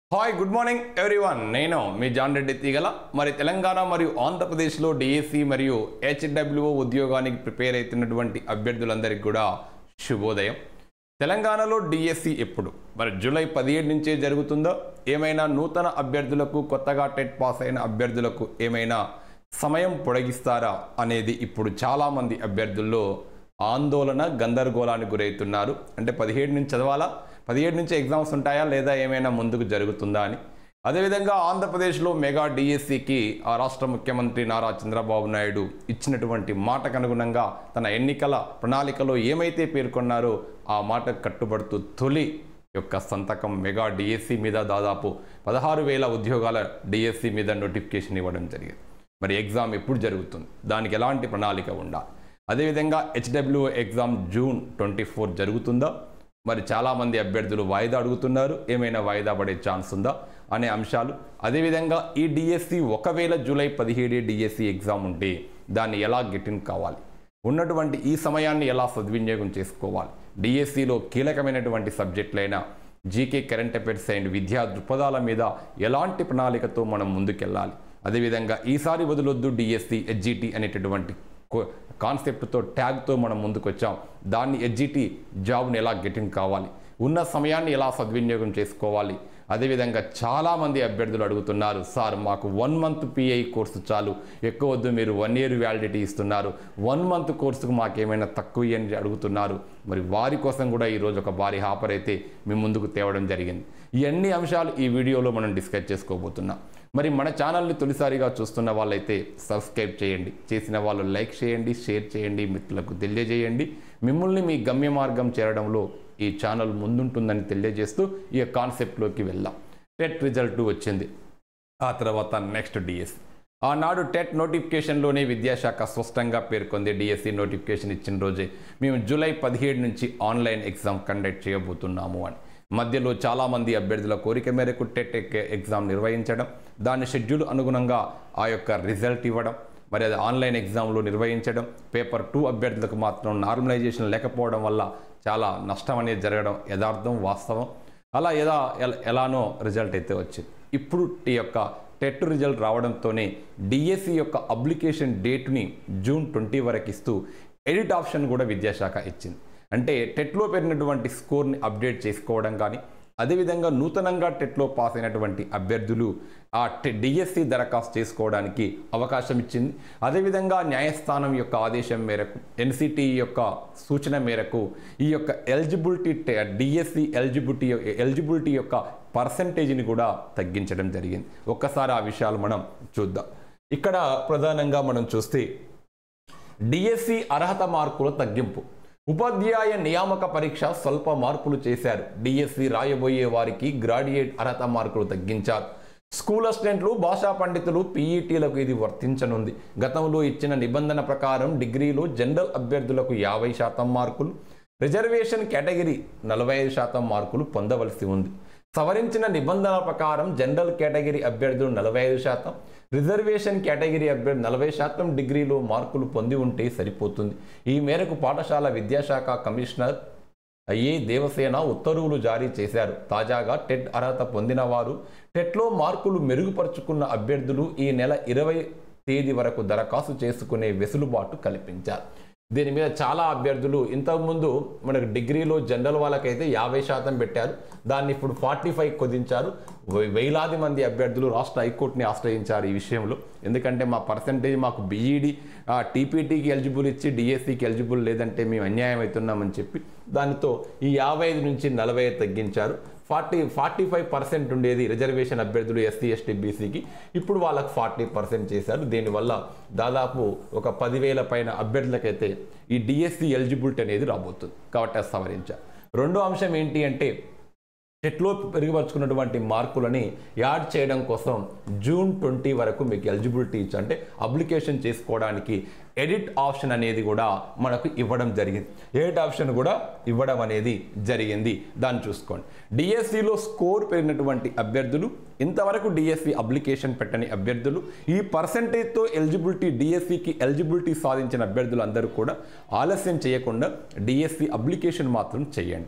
hi good morning everyone నేను మీ John Reddy తీగల మరి తెలంగాణ మరియు ఆంధ్రప్రదేశ్లో డిఎస్సి మరియు హెచ్డబ్ల్యూఓ ఉద్యోగానికి ప్రిపేర్ అవుతున్నటువంటి అభ్యర్థులందరికీ కూడా శుభోదయం తెలంగాణలో డిఎస్సి ఎప్పుడు మరి జూలై పదిహేడు నుంచే జరుగుతుందో ఏమైనా నూతన అభ్యర్థులకు కొత్తగా టెట్ పాస్ అయిన అభ్యర్థులకు ఏమైనా సమయం పొడిగిస్తారా అనేది ఇప్పుడు చాలామంది అభ్యర్థుల్లో ఆందోళన గందరగోళానికి గురవుతున్నారు అంటే పదిహేడు నుంచి చదవాలా పదిహేడు నుంచి ఎగ్జామ్స్ ఉంటాయా లేదా ఏమైనా ముందుకు జరుగుతుందా అని అదేవిధంగా ఆంధ్రప్రదేశ్లో మెగా డిఎస్సికి ఆ రాష్ట్ర ముఖ్యమంత్రి నారా చంద్రబాబు నాయుడు ఇచ్చినటువంటి మాటకు అనుగుణంగా తన ఎన్నికల ప్రణాళికలో ఏమైతే పేర్కొన్నారో ఆ మాటకు కట్టుబడుతూ తొలి యొక్క సంతకం మెగా డిఎస్సి మీద దాదాపు పదహారు వేల ఉద్యోగాల డిఎస్సి మీద నోటిఫికేషన్ ఇవ్వడం జరిగింది మరి ఎగ్జామ్ ఎప్పుడు జరుగుతుంది దానికి ఎలాంటి ప్రణాళిక ఉండాలి అదేవిధంగా HW exam June twenty four జరుగుతుందా మరి చాలామంది అభ్యర్థులు వాయిదా అడుగుతున్నారు ఏమైనా వాయిదా పడే ఛాన్స్ ఉందా అనే అంశాలు అదేవిధంగా ఈ డిఎస్సి ఒకవేళ జూలై పదిహేడు డిఎస్సి ఎగ్జామ్ ఉంటే దాన్ని ఎలా గెటిన్ కావాలి ఉన్నటువంటి ఈ సమయాన్ని ఎలా సద్వినియోగం చేసుకోవాలి డిఎస్సిలో కీలకమైనటువంటి సబ్జెక్టులైన జీకే కరెంట్ అఫైర్స్ అండ్ విద్యా దృక్పథాల మీద ఎలాంటి ప్రణాళికతో మనం ముందుకెళ్ళాలి అదేవిధంగా ఈసారి వదిలొద్దు డిఎస్సి హెచ్జిటి అనేటటువంటి కో- కాన్సెప్ట్తో ట్యాగ్తో మనం ముందుకు వచ్చాం దాన్ని హెచ్జిటి జాబ్ని ఎలా గెటింగ్ కావాలి ఉన్న సమయాన్ని ఎలా సద్వినియోగం చేసుకోవాలి అదేవిధంగా చాలామంది అభ్యర్థులు అడుగుతున్నారు సార్ మాకు వన్ మంత్ పిఐ కోర్సు చాలు ఎక్కువ వద్దు మీరు వన్ ఇయర్ వ్యాలిడిటీ ఇస్తున్నారు వన్ మంత్ కోర్సుకు మాకేమైనా తక్కువ అని అడుగుతున్నారు మరి వారి కోసం కూడా ఈరోజు ఒక భారీ హాపర్ అయితే మీ ముందుకు తేవడం జరిగింది ఈ అన్ని అంశాలు ఈ వీడియోలో మనం డిస్కస్ చేసుకోబోతున్నాం మరి మన ఛానల్ని తొలిసారిగా చూస్తున్న వాళ్ళైతే సబ్స్క్రైబ్ చేయండి చేసిన వాళ్ళు లైక్ చేయండి షేర్ చేయండి మిత్రులకు తెలియజేయండి మిమ్మల్ని మీ గమ్య మార్గం చేరడంలో ఈ ఛానల్ ముందుంటుందని తెలియజేస్తూ ఈ కాన్సెప్ట్లోకి వెళ్దాం టెట్ రిజల్ట్ వచ్చింది ఆ తర్వాత నెక్స్ట్ డిఎస్సి ఆనాడు టెట్ నోటిఫికేషన్లోనే విద్యాశాఖ స్పష్టంగా పేర్కొంది డిఎస్సి నోటిఫికేషన్ ఇచ్చిన రోజే మేము జూలై పదిహేడు నుంచి ఆన్లైన్ ఎగ్జామ్ కండక్ట్ చేయబోతున్నాము అని మధ్యలో చాలామంది అభ్యర్థుల కోరిక మేరకు టెట్ ఎక్- ఎగ్జామ్ నిర్వహించడం దాని షెడ్యూల్ అనుగుణంగా ఆ యొక్క రిజల్ట్ ఇవ్వడం మరి అది ఆన్లైన్ ఎగ్జామ్లో నిర్వహించడం పేపర్ టూ అభ్యర్థులకు మాత్రం నార్మలైజేషన్ లేకపోవడం వల్ల చాలా నష్టం అనేది జరగడం యథార్థం వాస్తవం అలా ఎలా ఎల- ఎలానో రిజల్ట్ అయితే వచ్చింది ఇప్పుడు ఈ యొక్క టెట్ రిజల్ట్ రావడంతోనే డిఎస్సి యొక్క అప్లికేషన్ డేట్ని జూన్ ట్వంటీ వరకు ఇస్తూ ఎడిట్ ఆప్షన్ కూడా విద్యాశాఖ ఇచ్చింది అంటే టెట్లో పెరిగినటువంటి స్కోర్ని అప్డేట్ చేసుకోవడం కానీ అదేవిధంగా నూతనంగా టెట్లో పాస్ అయినటువంటి అభ్యర్థులు ఆ టె డిఎస్సి దరఖాస్తు చేసుకోవడానికి అవకాశం ఇచ్చింది అదేవిధంగా న్యాయస్థానం యొక్క ఆదేశం మేరకు ఎన్సిటి యొక్క సూచన మేరకు ఈ యొక్క ఎలిజిబిలిటీ డిఎస్సి ఎలిజిబిలిటీ ఎలిజిబిలిటీ యొక్క పర్సంటేజ్ని కూడా తగ్గించడం జరిగింది ఒక్కసారి ఆ విషయాలు మనం చూద్దాం ఇక్కడ ప్రధానంగా మనం చూస్తే డిఎస్సి అర్హత మార్కుల తగ్గింపు ఉపాధ్యాయ నియామక పరీక్ష స్వల్ప మార్పులు చేశారు డిఎస్సి రాయబోయే వారికి గ్రాడ్యుయేట్ అర్హత మార్కులు తగ్గించారు స్కూల్ అసిస్టెంట్లు భాషా పండితులు పీఈటీలకు ఇది వర్తించనుంది గతంలో ఇచ్చిన నిబంధన ప్రకారం డిగ్రీలో జనరల్ అభ్యర్థులకు యాభై శాతం మార్కులు రిజర్వేషన్ కేటగిరీ నలభై ఐదు శాతం మార్కులు పొందవలసి ఉంది సవరించిన నిబంధనల ప్రకారం జనరల్ కేటగిరీ అభ్యర్థులు నలభై ఐదు శాతం రిజర్వేషన్ కేటగిరీ అభ్యర్థి నలభై శాతం డిగ్రీలో మార్కులు పొంది ఉంటే సరిపోతుంది ఈ మేరకు పాఠశాల విద్యాశాఖ కమిషనర్ ఏ దేవసేన ఉత్తర్వులు జారీ చేశారు తాజాగా టెట్ అర్హత పొందిన వారు టెట్లో మార్కులు మెరుగుపరుచుకున్న అభ్యర్థులు ఈ నెల ఇరవై తేదీ వరకు దరఖాస్తు చేసుకునే వెసులుబాటు కల్పించారు దీని మీద చాలా అభ్యర్థులు ఇంతకుముందు మనకు డిగ్రీలో జనరల్ వాళ్ళకైతే యాభై శాతం పెట్టారు దాన్ని ఇప్పుడు ఫార్టీ ఫైవ్ కుదించారు వే- వేలాది మంది అభ్యర్థులు రాష్ట్ర హైకోర్టుని ఆశ్రయించారు ఈ విషయంలో ఎందుకంటే మా పర్సంటేజ్ మాకు బీఈడి టీపీటీకి ఎలిజిబుల్ ఇచ్చి డిఎస్సికి ఎలిజిబుల్ లేదంటే మేము అన్యాయం అవుతున్నామని చెప్పి దానితో ఈ యాభై ఐదు నుంచి నలభై ఐదు తగ్గించారు ఫార్టీ ఫార్టీ ఫైవ్ పర్సెంట్ ఉండేది రిజర్వేషన్ అభ్యర్థులు ఎస్సీ ఎస్టీ బీసీకి ఇప్పుడు వాళ్ళకి ఫార్టీ పర్సెంట్ చేశారు దీనివల్ల దాదాపు ఒక పదివేల పైన అభ్యర్థులకైతే ఈ డిఎస్సి ఎలిజిబిలిటీ అనేది రాబోతుంది కాబట్టి అది సవరించారు రెండో అంశం ఏంటి అంటే టెట్లో పెరుగుపరుచుకున్నటువంటి మార్కులని యాడ్ చేయడం కోసం జూన్ ట్వంటీ వరకు మీకు ఎలిజిబిలిటీ ఇచ్చి అంటే అప్లికేషన్ చేసుకోవడానికి ఎడిట్ ఆప్షన్ అనేది కూడా మనకు ఇవ్వడం జరిగింది ఎడిట్ ఆప్షన్ కూడా ఇవ్వడం అనేది జరిగింది దాన్ని చూసుకోండి డిఎస్సిలో స్కోర్ పెరిగినటువంటి అభ్యర్థులు ఇంతవరకు డిఎస్సి అప్లికేషన్ పెట్టని అభ్యర్థులు ఈ పర్సంటేజ్తో ఎలిజిబిలిటీ డిఎస్సికి ఎలిజిబిలిటీ సాధించిన అభ్యర్థులు అందరూ కూడా ఆలస్యం చేయకుండా డిఎస్సి అప్లికేషన్ మాత్రం చేయండి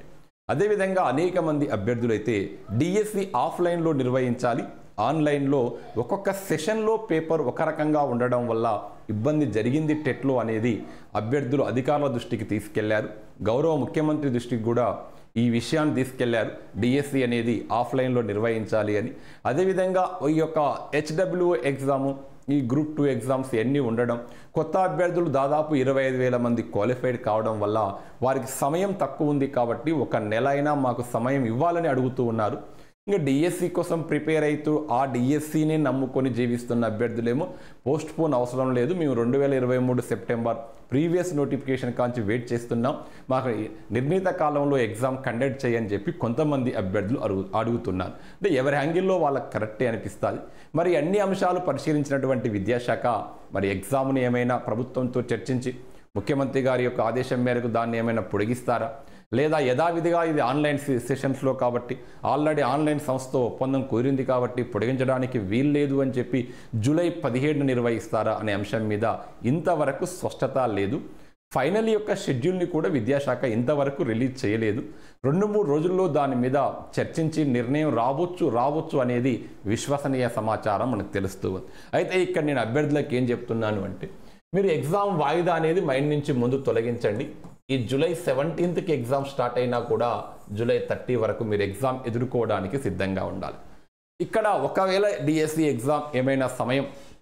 అదేవిధంగా అనేక మంది అభ్యర్థులు అయితే డిఎస్సి ఆఫ్లైన్లో నిర్వహించాలి ఆన్లైన్లో ఒక్కొక్క సెషన్లో పేపర్ ఒక రకంగా ఉండడం వల్ల ఇబ్బంది జరిగింది టెట్లో అనేది అభ్యర్థులు అధికారుల దృష్టికి తీసుకెళ్లారు గౌరవ ముఖ్యమంత్రి దృష్టికి కూడా ఈ విషయాన్ని తీసుకెళ్లారు డిఎస్సి అనేది ఆఫ్లైన్లో నిర్వహించాలి అని అదేవిధంగా ఈ యొక్క హెచ్డబ్ల్యూ ఎగ్జాము ఈ గ్రూప్ టూ ఎగ్జామ్స్ ఎన్ని ఉండడం కొత్త అభ్యర్థులు దాదాపు ఇరవై ఐదు వేల మంది క్వాలిఫైడ్ కావడం వల్ల వారికి సమయం తక్కువ ఉంది కాబట్టి ఒక నెల అయినా మాకు సమయం ఇవ్వాలని అడుగుతూ ఉన్నారు ఇంకా డిఎస్సి కోసం ప్రిపేర్ అవుతూ ఆ డిఎస్సిని నమ్ముకొని జీవిస్తున్న అభ్యర్థులేమో పోస్ట్ పోన్ అవసరం లేదు మేము రెండు వేల ఇరవై మూడు సెప్టెంబర్ ప్రీవియస్ నోటిఫికేషన్ కాంచి వెయిట్ చేస్తున్నాం మాకు నిర్ణీత కాలంలో ఎగ్జామ్ కండక్ట్ చేయని చెప్పి కొంతమంది అభ్యర్థులు అడుగు అడుగుతున్నారు అంటే ఎవరి యాంగిల్లో వాళ్ళకి కరెక్టే అనిపిస్తుంది మరి అన్ని అంశాలు పరిశీలించినటువంటి విద్యాశాఖ మరి ఎగ్జామ్ని ఏమైనా ప్రభుత్వంతో చర్చించి ముఖ్యమంత్రి గారి యొక్క ఆదేశం మేరకు దాన్ని ఏమైనా పొడిగిస్తారా లేదా యథావిధిగా ఇది ఆన్లైన్ సె- సెషన్స్లో కాబట్టి ఆల్రెడీ ఆన్లైన్ సంస్థతో ఒప్పందం కుదిరింది కాబట్టి పొడిగించడానికి వీల్లేదు అని చెప్పి జూలై పదిహేడున నిర్వహిస్తారా అనే అంశం మీద ఇంతవరకు స్పష్టత లేదు ఫైనల్ యొక్క షెడ్యూల్ని కూడా విద్యాశాఖ ఇంతవరకు రిలీజ్ చేయలేదు రెండు మూడు రోజుల్లో దాని మీద చర్చించి నిర్ణయం రావచ్చు రావచ్చు అనేది విశ్వసనీయ సమాచారం మనకు తెలుస్తూ ఉంది అయితే ఇక్కడ నేను అభ్యర్థులకు ఏం చెప్తున్నాను అంటే మీరు ఎగ్జామ్ వాయిదా అనేది మైండ్ నుంచి ముందు తొలగించండి ఈ జూలై సెవెంటీన్త్కి ఎగ్జామ్ స్టార్ట్ అయినా కూడా జూలై థర్టీ వరకు మీరు ఎగ్జామ్ ఎదుర్కోవడానికి సిద్ధంగా ఉండాలి ఇక్కడ ఒకవేళ డిఎస్సి ఎగ్జామ్ ఏమైనా సమయం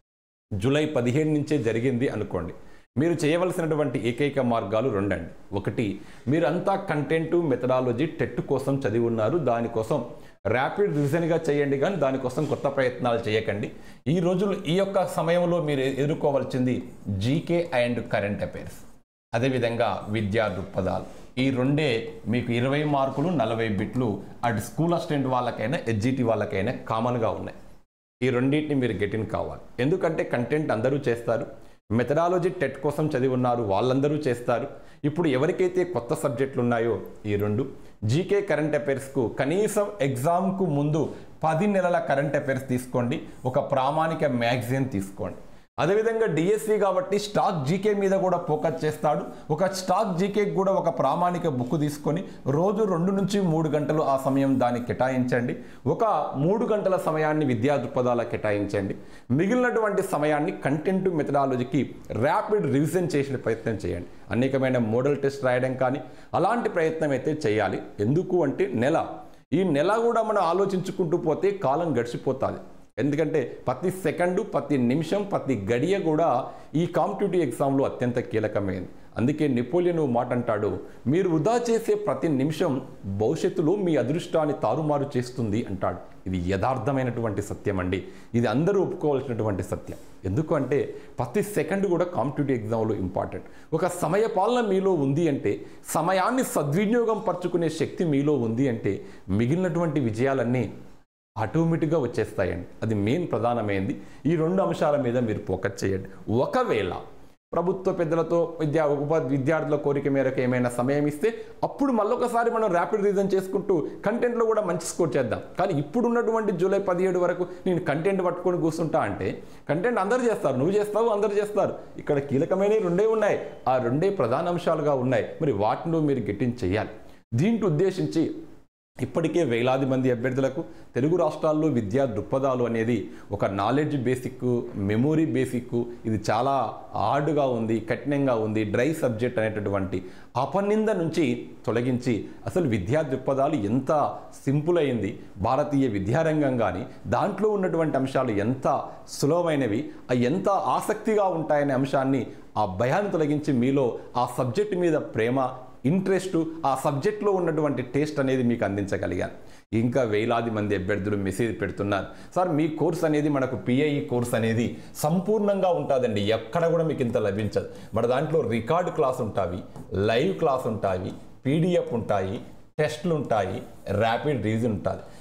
జూలై పదిహేను నుంచే జరిగింది అనుకోండి మీరు చేయవలసినటువంటి ఏకైక మార్గాలు రెండండి ఒకటి మీరంతా కంటెంట్ మెథడాలజీ టెట్ కోసం చదివి ఉన్నారు దానికోసం ర్యాపిడ్ రివిజన్గా చేయండి కానీ దానికోసం కొత్త ప్రయత్నాలు చేయకండి ఈ రోజులు ఈ యొక్క సమయంలో మీరు ఎదుర్కోవాల్సింది జీకే అండ్ కరెంట్ అఫైర్స్ అదేవిధంగా విద్యా దృక్పథాలు ఈ రెండే మీకు ఇరవై మార్కులు నలభై బిట్లు అటు స్కూల్ అసిస్టెంట్ వాళ్ళకైనా ఎడ్జిటి వాళ్ళకైనా కామన్గా ఉన్నాయి ఈ రెండింటిని మీరు గెటిన్ కావాలి ఎందుకంటే కంటెంట్ అందరూ చేస్తారు మెథడాలజీ టెట్ కోసం చదివి ఉన్నారు వాళ్ళందరూ చేస్తారు ఇప్పుడు ఎవరికైతే కొత్త సబ్జెక్టులు ఉన్నాయో ఈ రెండు జీకే కరెంట్ అఫైర్స్కు కనీసం ఎగ్జామ్కు ముందు పది నెలల కరెంట్ అఫైర్స్ తీసుకోండి ఒక ప్రామాణిక మ్యాగజైన్ తీసుకోండి అదేవిధంగా డిఎస్సి కాబట్టి స్టాక్ జీకే మీద కూడా ఫోకస్ చేస్తాడు ఒక స్టాక్ జీకే కూడా ఒక ప్రామాణిక బుక్ తీసుకొని రోజు రెండు నుంచి మూడు గంటలు ఆ సమయం దానికి కేటాయించండి ఒక మూడు గంటల సమయాన్ని విద్యా దృక్పథాల కేటాయించండి మిగిలినటువంటి సమయాన్ని కంటెంట్ మెథడాలజీకి ర్యాపిడ్ రివిజన్ చేసిన ప్రయత్నం చేయండి అనేకమైన మోడల్ టెస్ట్ రాయడం కానీ అలాంటి ప్రయత్నం అయితే చేయాలి ఎందుకు అంటే నెల ఈ నెల కూడా మనం ఆలోచించుకుంటూ పోతే కాలం గడిచిపోతుంది ఎందుకంటే ప్రతి సెకండు ప్రతి నిమిషం ప్రతి గడియ కూడా ఈ కాంపిటేటివ్ ఎగ్జామ్లో అత్యంత కీలకమైనది అందుకే నెపోలియన్ ఓ మాట అంటాడు మీరు వృధా చేసే ప్రతి నిమిషం భవిష్యత్తులో మీ అదృష్టాన్ని తారుమారు చేస్తుంది అంటాడు ఇది యథార్థమైనటువంటి సత్యం అండి ఇది అందరూ ఒప్పుకోవాల్సినటువంటి సత్యం ఎందుకు అంటే ప్రతి సెకండ్ కూడా కాంపిటేటివ్ ఎగ్జామ్లో ఇంపార్టెంట్ ఒక సమయ పాలన మీలో ఉంది అంటే సమయాన్ని సద్వినియోగం పరుచుకునే శక్తి మీలో ఉంది అంటే మిగిలినటువంటి విజయాలన్నీ ఆటోమేటిక్గా వచ్చేస్తాయండి అది మెయిన్ ప్రధానమైనది ఈ రెండు అంశాల మీద మీరు ఫోకస్ చేయండి ఒకవేళ ప్రభుత్వ పెద్దలతో విద్యా ఉప విద్యార్థుల కోరిక మేరకు ఏమైనా సమయం ఇస్తే అప్పుడు మళ్ళొకసారి మనం ర్యాపిడ్ రివిజన్ చేసుకుంటూ కంటెంట్లో కూడా మంచి స్కోర్ చేద్దాం కానీ ఇప్పుడు ఉన్నటువంటి జూలై పదిహేడు వరకు నేను కంటెంట్ పట్టుకొని కూర్చుంటా అంటే కంటెంట్ అందరు చేస్తారు నువ్వు చేస్తావు అందరు చేస్తారు ఇక్కడ కీలకమైనవి రెండే ఉన్నాయి ఆ రెండే ప్రధాన అంశాలుగా ఉన్నాయి మరి వాటిని మీరు గెట్టింగ్ చేయాలి దీంట్లో ఉద్దేశించి ఇప్పటికే వేలాది మంది అభ్యర్థులకు తెలుగు రాష్ట్రాల్లో విద్యా దృక్పథాలు అనేది ఒక నాలెడ్జ్ బేసిక్ మెమొరీ బేసిక్ ఇది చాలా హార్డ్గా ఉంది కఠినంగా ఉంది డ్రై సబ్జెక్ట్ అనేటటువంటి అపనింద నుంచి తొలగించి అసలు విద్యా దృక్పథాలు ఎంత సింపుల్ అయింది భారతీయ విద్యారంగం కానీ దాంట్లో ఉన్నటువంటి అంశాలు ఎంత సులభమైనవి అవి ఎంత ఆసక్తిగా ఉంటాయనే అంశాన్ని ఆ భయాన్ని తొలగించి మీలో ఆ సబ్జెక్ట్ మీద ప్రేమ ఇంట్రెస్ట్ ఆ సబ్జెక్ట్లో ఉన్నటువంటి టేస్ట్ అనేది మీకు అందించగలిగాను ఇంకా వేలాది మంది అభ్యర్థులు మెసేజ్ పెడుతున్నారు సార్ మీ కోర్స్ అనేది మనకు పిఐఈ కోర్స్ అనేది సంపూర్ణంగా ఉంటుందండి ఎక్కడ కూడా మీకు ఇంత లభించదు మన దాంట్లో రికార్డ్ క్లాస్ ఉంటాయి లైవ్ క్లాస్ ఉంటాయి పీడిఎఫ్ ఉంటాయి టెస్ట్లు ఉంటాయి ర్యాపిడ్ రివిజన్ ఉంటుంది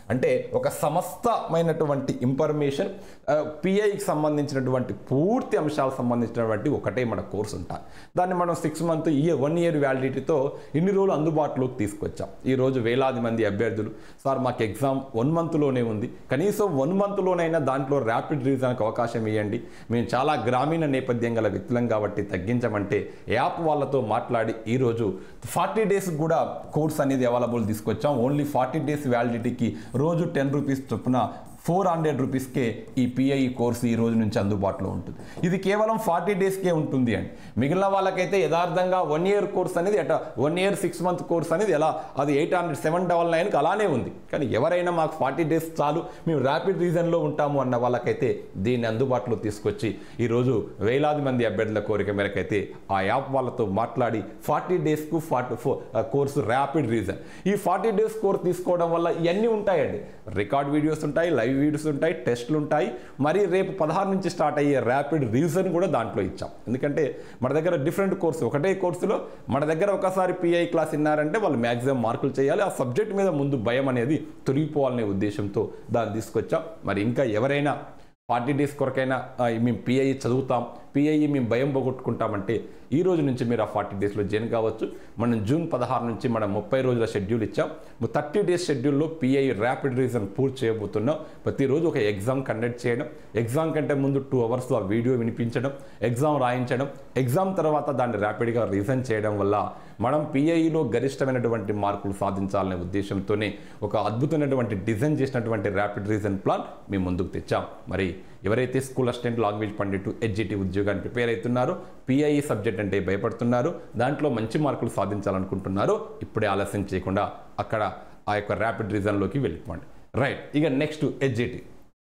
అంటే ఒక సమస్తమైనటువంటి ఇన్ఫర్మేషన్ పిఐకి సంబంధించినటువంటి పూర్తి అంశాలకు సంబంధించినటువంటి ఒకటే మన కోర్స్ ఉంటాయి దాన్ని మనం six month year one year వ్యాలిడిటీతో ఇన్ని రోజులు అందుబాటులోకి తీసుకొచ్చాం ఈ రోజు వేలాది మంది అభ్యర్థులు సార్ మాకు ఎగ్జామ్ వన్ మంత్లోనే ఉంది కనీసం వన్ మంత్లోనైనా దాంట్లో ర్యాపిడ్ రివిజన్కి అవకాశం ఇవ్వండి మేము చాలా గ్రామీణ నేపథ్యం గల వ్యక్తులం కాబట్టి తగ్గించమంటే యాప్ వాళ్ళతో మాట్లాడి ఈరోజు ఫార్టీ డేస్ కూడా కోర్స్ అనేది అవైలబుల్ తీసుకొచ్చాం ఓన్లీ ఫార్టీ డేస్ వ్యాలిడిటీకి రోజు టెన్ రూపీస్ చొప్పున ఫోర్ హండ్రెడ్ రూపీస్కే ఈ పిఐ కోర్సు ఈ రోజు నుంచి అందుబాటులో ఉంటుంది ఇది కేవలం ఫార్టీ డేస్కే ఉంటుంది అండి మిగిలిన వాళ్ళకైతే యథార్థంగా వన్ ఇయర్ కోర్స్ అనేది at one year six month course అనేది ఎలా అది ఎయిట్ హండ్రెడ్ సెవెన్ డబల్ నైన్కి అలానే ఉంది కానీ ఎవరైనా మాకు ఫార్టీ డేస్ చాలు మేము ర్యాపిడ్ రీజన్లో ఉంటాము అన్న వాళ్ళకైతే దీన్ని అందుబాటులో తీసుకొచ్చి ఈరోజు వేలాది మంది అభ్యర్థుల కోరిక మేరకైతే ఆ యాప్ వాళ్ళతో మాట్లాడి ఫార్టీ డేస్కు forty four course rapid reason ఈ ఫార్టీ డేస్ కోర్స్ తీసుకోవడం వల్ల ఇవన్నీ ఉంటాయండి రికార్డ్ వీడియోస్ ఉంటాయి లైవ్ వీడియోస్ ఉంటాయి టెస్ట్లు ఉంటాయి మరి రేపు పదహారు నుంచి స్టార్ట్ అయ్యే ర్యాపిడ్ రీజన్ కూడా దాంట్లో ఇచ్చాం ఎందుకంటే మన దగ్గర డిఫరెంట్ కోర్సు ఒకటే కోర్సులో మన దగ్గర ఒకసారి పిఐ క్లాస్ విన్నారంటే వాళ్ళు మ్యాక్సిమం మార్కులు చేయాలి ఆ సబ్జెక్ట్ మీద ముందు భయం అనేది తొలగిపోవాలనే ఉద్దేశంతో దాన్ని తీసుకొచ్చాం మరి ఇంకా ఎవరైనా ఫార్టీ డేస్ కొరకైనా ఆ, మేము పిఐ చదువుతాం పిఐ మేము భయం పోగొట్టుకుంటామంటే ఈ రోజు నుంచి మీరు ఆ ఫార్టీ డేస్లో జాయిన్ కావచ్చు మనం జూన్ పదహారు నుంచి మనం ముప్పై రోజుల షెడ్యూల్ ఇచ్చాం థర్టీ డేస్ షెడ్యూల్లో పిఐ ర్యాపిడ్ రీజన్ పూర్తి చేయబోతున్నాం ప్రతిరోజు ఒక ఎగ్జామ్ కండక్ట్ చేయడం ఎగ్జామ్ కంటే ముందు టూ అవర్స్ ఆ వీడియో వినిపించడం ఎగ్జామ్ రాయించడం ఎగ్జామ్ తర్వాత దాన్ని ర్యాపిడ్గా రీజన్ చేయడం వల్ల మనం పిఐలో గరిష్టమైనటువంటి మార్కులు సాధించాలనే ఉద్దేశంతోనే ఒక అద్భుతమైనటువంటి డిజైన్ చేసినటువంటి ర్యాపిడ్ రీజన్ ప్లాన్ మేము ముందుకు తెచ్చాం మరి ఎవరైతే school assistant language pandit HGT ఉద్యోగాన్ని ప్రిపేర్ అవుతున్నారో పిఐ సబ్జెక్ట్ అంటే భయపడుతున్నారు దాంట్లో మంచి మార్కులు సాధించాలనుకుంటున్నారో ఇప్పుడే ఆలస్యం చేయకుండా అక్కడ ఆ యొక్క ర్యాపిడ్ రీజన్లోకి వెళ్ళిపోండి రైట్ ఇక నెక్స్ట్ హెచ్జిటి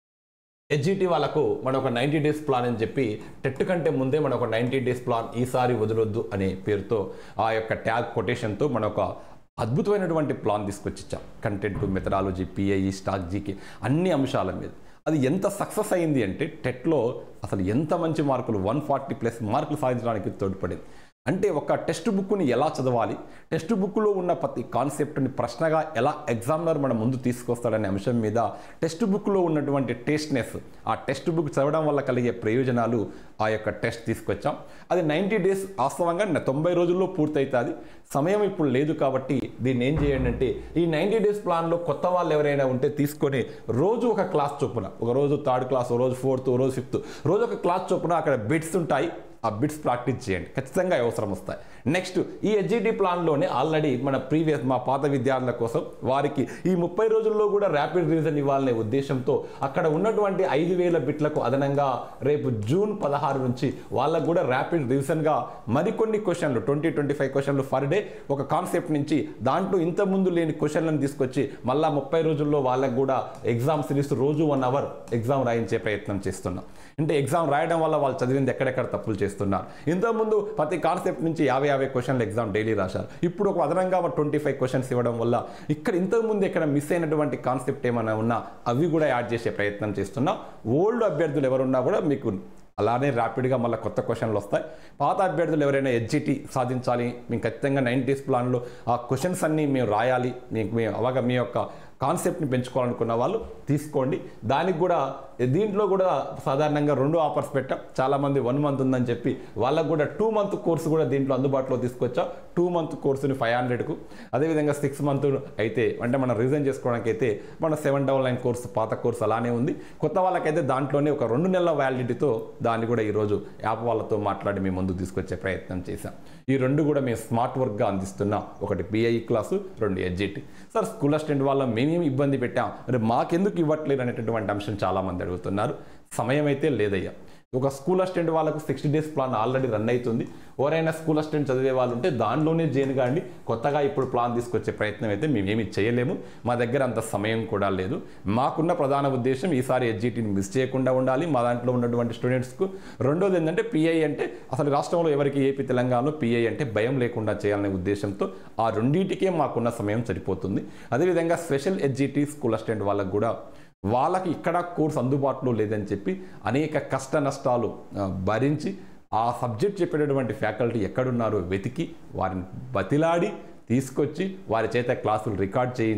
హెచ్జిటి వాళ్ళకు మన ఒక నైంటీ డేస్ ప్లాన్ అని చెప్పి టెట్ కంటే ముందే మన ఒక నైంటీ డేస్ ప్లాన్ ఈసారి వదలొద్దు అనే పేరుతో ఆ యొక్క ట్యాగ్ కొటేషన్తో మన ఒక అద్భుతమైనటువంటి ప్లాన్ తీసుకొచ్చిచ్చాం content methodology PIE stack GK అన్ని అంశాల మీద అది ఎంత సక్సెస్ అయింది అంటే టెట్లో అసలు ఎంత మంచి మార్కులు వన్ ఫార్టీ ప్లస్ మార్కులు సాధించడానికి తోడ్పడింది అంటే ఒక టెక్స్ట్ బుక్ని ఎలా చదవాలి టెక్స్ట్ బుక్లో ఉన్న ప్రతి కాన్సెప్ట్ని ప్రశ్నగా ఎలా ఎగ్జామినర్ మన ముందు తీసుకొస్తాడనే అంశం మీద టెక్స్ట్ బుక్లో ఉన్నటువంటి టేస్ట్నెస్ ఆ టెక్స్ట్ బుక్ చదవడం వల్ల కలిగే ప్రయోజనాలు ఆ యొక్క టెస్ట్ తీసుకొచ్చాం అది నైంటీ డేస్ వాస్తవంగా న- తొంభై రోజుల్లో పూర్తవుతుంది సమయం ఇప్పుడు లేదు కాబట్టి దీన్ని ఏం చేయండి అంటే ఈ నైంటీ డేస్ ప్లాన్లో కొత్త వాళ్ళు ఎవరైనా ఉంటే తీసుకొని రోజు ఒక క్లాస్ చొప్పున ఒక రోజు థర్డ్ క్లాస్ ఒక రోజు ఫోర్త్ ఒక రోజు ఫిఫ్త్ రోజు ఒక క్లాస్ చొప్పున అక్కడ బిట్స్ ఉంటాయి ఆ బిట్స్ ప్రాక్టీస్ చేయండి ఖచ్చితంగా అవసరం వస్తాయి నెక్స్ట్ ఈ హెచ్జిటి ప్లాన్లోనే ఆల్రెడీ మన ప్రీవియస్ మా పాత విద్యార్థుల కోసం వారికి ఈ ముప్పై రోజుల్లో కూడా ర్యాపిడ్ రీజన్ ఇవ్వాలనే ఉద్దేశంతో అక్కడ ఉన్నటువంటి ఐదు వేల బిట్లకు అదనంగా రేపు జూన్ పదహారు నుంచి వాళ్ళకు కూడా ర్యాపిడ్ రివిజన్గా మరికొన్ని క్వశ్చన్లు ట్వంటీ ట్వంటీ ఫైవ్ క్వశ్చన్లు ఫర్ డే ఒక కాన్సెప్ట్ నుంచి దాంట్లో ఇంత ముందు లేని క్వశ్చన్లను తీసుకొచ్చి మళ్ళా ముప్పై రోజుల్లో వాళ్ళకు కూడా ఎగ్జామ్ సిరీస్ రోజు వన్ అవర్ ఎగ్జామ్ రాయించే ప్రయత్నం చేస్తున్నాం అంటే ఎగ్జామ్ రాయడం వల్ల వాళ్ళు చదివింది ఎక్కడెక్కడ తప్పులు చేస్తున్నారు ఇంతకుముందు ప్రతి కాన్సెప్ట్ నుంచి యాభై యాభై క్వశ్చన్లు ఎగ్జామ్ డైలీ రాశారు ఇప్పుడు ఒక అదనంగా ట్వంటీ ఫైవ్ క్వశ్చన్స్ ఇవ్వడం వల్ల ఇక్కడ ఇంతకుముందు ఇక్కడ మిస్ అయినటువంటి కాన్సెప్ట్ ఏమైనా ఉన్నా అవి కూడా యాడ్ చేసే ప్రయత్నం చేస్తున్నాం ఓల్డ్ అభ్యర్థులు ఎవరున్నా కూడా మీకు అలానే ర్యాపిడ్గా మళ్ళీ కొత్త క్వశ్చన్లు వస్తాయి పాత అభ్యర్థులు ఎవరైనా హెచ్జిటి సాధించాలి మేము ఖచ్చితంగా నైంటీస్ ప్లాన్లో ఆ క్వశ్చన్స్ అన్నీ మేము రాయాలి మీకు మేము అవగా మీ యొక్క కాన్సెప్ట్ని పెంచుకోవాలనుకున్న వాళ్ళు తీసుకోండి దానికి కూడా దీంట్లో కూడా సాధారణంగా రెండు ఆఫర్స్ పెట్టాం చాలామంది వన్ మంత్ ఉందని చెప్పి వాళ్ళకు కూడా టూ మంత్ కోర్సు కూడా దీంట్లో అందుబాటులో తీసుకొచ్చాం టూ మంత్ కోర్సుని ఫైవ్ హండ్రెడ్కు అదేవిధంగా సిక్స్ మంత్ అయితే అంటే మనం రిజైన్ చేసుకోవడానికి అయితే మన సెవెన్ డబల్ నైన్ కోర్సు పాత కోర్సు అలానే ఉంది కొత్త వాళ్ళకైతే దాంట్లోనే ఒక రెండు నెలల వ్యాలిడిటీతో దాన్ని కూడా ఈరోజు యాప్ వాళ్ళతో మాట్లాడి మేము ముందుకు తీసుకొచ్చే ప్రయత్నం చేశాం ఈ రెండు కూడా మేము స్మార్ట్ వర్క్గా అందిస్తున్నాం ఒకటి పిఐ క్లాసు రెండు ఎడ్జిటి సార్ స్కూల్ అసిస్టెంట్ వాళ్ళ మేమేమి ఇబ్బంది పెట్టాం మరి మాకెందుకు ఇవ్వట్లేదు అనేటటువంటి అంశం చాలామంది అడుగుతున్నారు సమయం అయితే లేదయ్యా ఒక స్కూల్ అసిస్టెంట్ వాళ్ళకు sixty days plan already run అవుతుంది ఎవరైనా స్కూల్ అసిస్టెంట్ చదివే వాళ్ళు ఉంటే దానిలోనే జైన్ కాండి కొత్తగా ఇప్పుడు ప్లాన్ తీసుకొచ్చే ప్రయత్నం అయితే మేమేమి చేయలేము మా దగ్గర అంత సమయం కూడా లేదు మాకున్న ప్రధాన ఉద్దేశం ఈసారి ఎడ్జిటీని మిస్ చేయకుండా ఉండాలి మా దాంట్లో ఉన్నటువంటి స్టూడెంట్స్కు రెండోది ఏంటంటే పిఐ అంటే అసలు రాష్ట్రంలో ఎవరికి ఏపీ తెలంగాణలో పిఐ అంటే భయం లేకుండా చేయాలనే ఉద్దేశంతో ఆ రెండింటికే మాకున్న సమయం సరిపోతుంది అదేవిధంగా స్పెషల్ ఎడ్జిటీ స్కూల్ అసిస్టెంట్ వాళ్ళకు కూడా వాళ్ళకి ఇక్కడ కోర్స్ అందుబాటులో లేదని చెప్పి అనేక కష్ట నష్టాలు ఆ, భరించి ఆ సబ్జెక్ట్ చెప్పేటటువంటి ఫ్యాకల్టీ ఎక్కడున్నారో వెతికి వారిని బతిలాడి తీసుకొచ్చి వారి చేత క్లాసులు రికార్డ్ చేయించి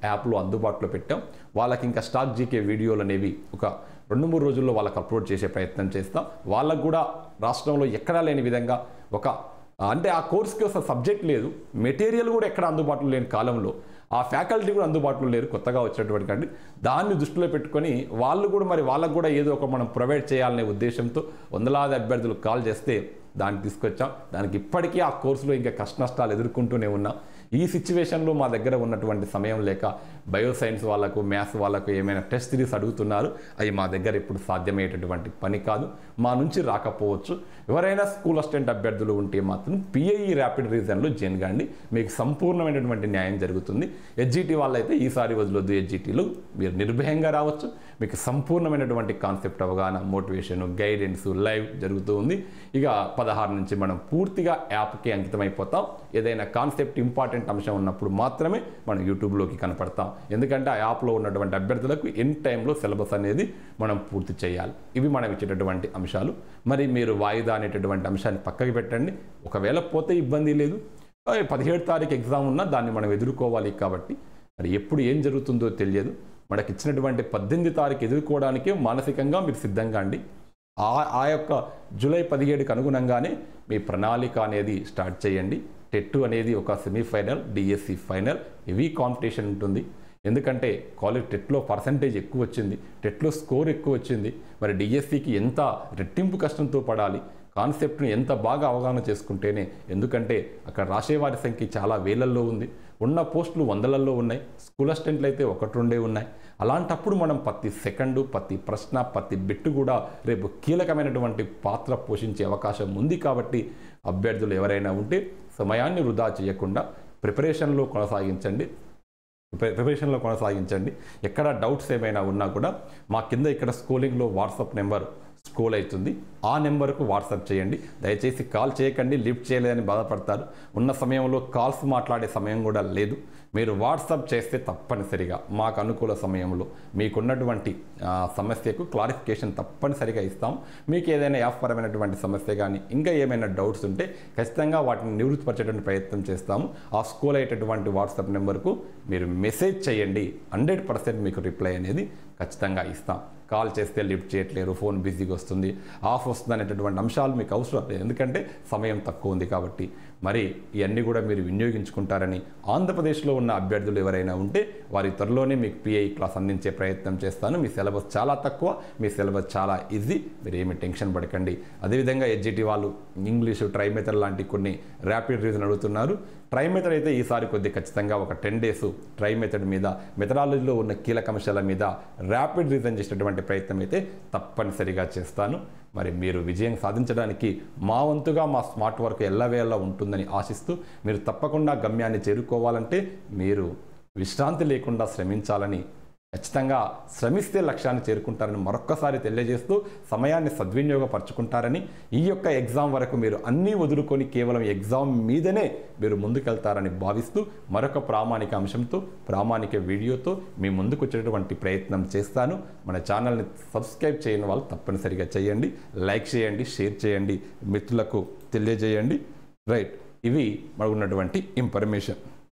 యాప్లో అందుబాటులో పెట్టాం వాళ్ళకి ఇంకా స్టాక్ జీకే వీడియోలు అనేవి ఒక రెండు మూడు రోజుల్లో వాళ్ళకి అప్లోడ్ చేసే ప్రయత్నం చేస్తాం వాళ్ళకు కూడా రాష్ట్రంలో ఎక్కడా లేని విధంగా ఒక అంటే ఆ కోర్స్కి అసలు సబ్జెక్ట్ లేదు మెటీరియల్ కూడా ఎక్కడ అందుబాటులో లేని కాలంలో ఆ ఫ్యాకల్టీ కూడా అందుబాటులో లేరు కొత్తగా వచ్చినటువంటి కండి దాన్ని దృష్టిలో పెట్టుకొని వాళ్ళు కూడా మరి వాళ్ళకు కూడా ఏదో ఒక మనం ప్రొవైడ్ చేయాలనే ఉద్దేశంతో వందలాది అభ్యర్థులు కాల్ చేస్తే దాన్ని తీసుకొచ్చాం దానికి ఇప్పటికీ ఆ కోర్సులో ఇంకా కష్ట నష్టాలు ఎదుర్కొంటూనే ఉన్నాం ఈ సిచ్యువేషన్లో మా దగ్గర ఉన్నటువంటి సమయం లేక బయోసైన్స్ వాళ్ళకు మ్యాథ్స్ వాళ్ళకు ఏమైనా టెస్ట్ సిరీస్ అడుగుతున్నారు అవి మా దగ్గర ఇప్పుడు సాధ్యమయ్యేటటువంటి పని కాదు మా నుంచి రాకపోవచ్చు ఎవరైనా స్కూల్ అసిస్టెంట్ అభ్యర్థులు ఉంటే మాత్రం పిఐఈ ర్యాపిడ్ రీజన్లో జైన్ కాండి మీకు సంపూర్ణమైనటువంటి న్యాయం జరుగుతుంది హెచ్జిటి వాళ్ళైతే ఈసారి వదిలొద్దు హెచ్జిటీలో మీరు నిర్భయంగా రావచ్చు మీకు సంపూర్ణమైనటువంటి కాన్సెప్ట్ అవగాహన మోటివేషన్ గైడెన్స్ లైవ్ జరుగుతూ ఉంది ఇక పదహారు నుంచి మనం పూర్తిగా యాప్కి అంకితమైపోతాం ఏదైనా కాన్సెప్ట్ ఇంపార్టెంట్ అంశం ఉన్నప్పుడు మాత్రమే మనం యూట్యూబ్లోకి కనపడతాం ఎందుకంటే ఆ యాప్లో ఉన్నటువంటి అభ్యర్థులకు ఎన్ టైంలో సిలబస్ అనేది మనం పూర్తి చేయాలి ఇవి మనం ఇచ్చేటటువంటి అంశాలు మరి మీరు వాయిదా అనేటటువంటి అంశాన్ని పక్కకి పెట్టండి ఒకవేళ పోతే ఇబ్బంది లేదు పదిహేడు తారీఖు ఎగ్జామ్ ఉన్నా దాన్ని మనం ఎదుర్కోవాలి కాబట్టి మరి ఎప్పుడు ఏం జరుగుతుందో తెలియదు మనకి ఇచ్చినటువంటి పద్దెనిమిది తారీఖు ఎదుర్కోవడానికే మానసికంగా మీరు సిద్ధంగా అండి ఆ ఆ యొక్క జూలై పదిహేడుకి అనుగుణంగానే మీ ప్రణాళిక అనేది స్టార్ట్ చేయండి టెట్ అనేది ఒక semifinal DSC final heavy competition ఉంటుంది ఎందుకంటే కాలేజ్ టెట్లో పర్సంటేజ్ ఎక్కువ వచ్చింది టెట్లో స్కోర్ ఎక్కువ వచ్చింది మరి డిఎస్సికి ఎంత రెట్టింపు కష్టంతో పడాలి కాన్సెప్ట్ని ఎంత బాగా అవగాహన చేసుకుంటేనే ఎందుకంటే అక్కడ రాసేవారి సంఖ్య చాలా వేలల్లో ఉంది ఉన్న పోస్టులు వందలల్లో ఉన్నాయి స్కూల్ అసిస్టెంట్లు అయితే ఒకటి రెండే ఉన్నాయి అలాంటప్పుడు మనం ప్రతి సెకండు ప్రతి ప్రశ్న ప్రతి బిట్టు కూడా రేపు కీలకమైనటువంటి పాత్ర పోషించే అవకాశం ఉంది కాబట్టి అభ్యర్థులు ఎవరైనా ఉంటే సమయాన్ని వృధా చేయకుండా ప్రిపరేషన్లో కొనసాగించండి ప్రిపే- ప్రిపరేషన్లో కొనసాగించండి ఎక్కడ డౌట్స్ ఏమైనా ఉన్నా కూడా మా కింద ఇక్కడ స్కూలింగ్లో వాట్సాప్ నెంబర్ స్కూల్ అవుతుంది ఆ నెంబర్కు వాట్సాప్ చేయండి దయచేసి కాల్ చేయకండి లిఫ్ట్ చేయలేదని బాధపడతారు ఉన్న సమయంలో కాల్స్ మాట్లాడే సమయం కూడా లేదు మీరు వాట్సాప్ చేస్తే తప్పనిసరిగా మాకు అనుకూల సమయంలో మీకున్నటువంటి ఆ, సమస్యకు క్లారిఫికేషన్ తప్పనిసరిగా ఇస్తాం మీకు ఏదైనా యాప్ పరమైనటువంటి సమస్య కానీ ఇంకా ఏమైనా డౌట్స్ ఉంటే ఖచ్చితంగా వాటిని నివృత్తిపరచేటువంటి ప్రయత్నం చేస్తాము ఆ స్కూల్ అయ్యేటటువంటి వాట్సాప్ నెంబర్కు మీరు మెసేజ్ చేయండి హండ్రెడ్ పర్సెంట్ మీకు రిప్లై అనేది ఖచ్చితంగా ఇస్తాం కాల్ చేస్తే లిఫ్ట్ చేయట్లేరు ఫోన్ బిజీగా వస్తుంది ఆఫ్ వస్తుంది అనేటటువంటి అంశాలు మీకు అవసరం లేదు ఎందుకంటే సమయం తక్కువ ఉంది కాబట్టి మరి ఇవన్నీ కూడా మీరు వినియోగించుకుంటారని ఆంధ్రప్రదేశ్లో ఉన్న అభ్యర్థులు ఎవరైనా ఉంటే వారి త్వరలోనే మీకు పిఐ క్లాస్ అందించే ప్రయత్నం చేస్తాను మీ సిలబస్ చాలా తక్కువ మీ సిలబస్ చాలా ఈజీ మీరు ఏమి టెన్షన్ పడకండి అదేవిధంగా ఎడ్జిటి వాళ్ళు ఇంగ్లీషు ట్రై మెథడ్ లాంటి కొన్ని ర్యాపిడ్ రీజన్ అడుగుతున్నారు ట్రై మెథడ్ అయితే ఈసారి కొద్ది ఖచ్చితంగా ఒక టెన్ డేస్ ట్రై మెథడ్ మీద మెథడాలజీలో ఉన్న కీలక అంశాల మీద ర్యాపిడ్ రీజన్ చేసేటటువంటి ప్రయత్నం అయితే తప్పనిసరిగా చేస్తాను మరి మీరు విజయం సాధించడానికి మా వంతుగా మా స్మార్ట్ వర్క్ ఎల్లవేళ ఉంటుందని ఆశిస్తూ మీరు తప్పకుండా గమ్యాన్ని చేరుకోవాలంటే మీరు విశ్రాంతి లేకుండా శ్రమించాలని ఖచ్చితంగా శ్రమిస్తే లక్ష్యాన్ని చేరుకుంటారని మరొక్కసారి తెలియజేస్తూ సమయాన్ని సద్వినియోగపరచుకుంటారని ఈ యొక్క ఎగ్జామ్ వరకు మీరు అన్నీ వదులుకొని కేవలం ఎగ్జామ్ మీదనే మీరు ముందుకెళ్తారని భావిస్తూ మరొక ప్రామాణిక అంశంతో ప్రామాణిక వీడియోతో మీ ముందుకు వచ్చేటటువంటి ప్రయత్నం చేస్తాను మన ఛానల్ని సబ్స్క్రైబ్ చేయని వాళ్ళు తప్పనిసరిగా చేయండి లైక్ చేయండి షేర్ చేయండి మిత్రులకు తెలియజేయండి రైట్ ఇవి మనకున్నటువంటి ఇన్ఫర్మేషన్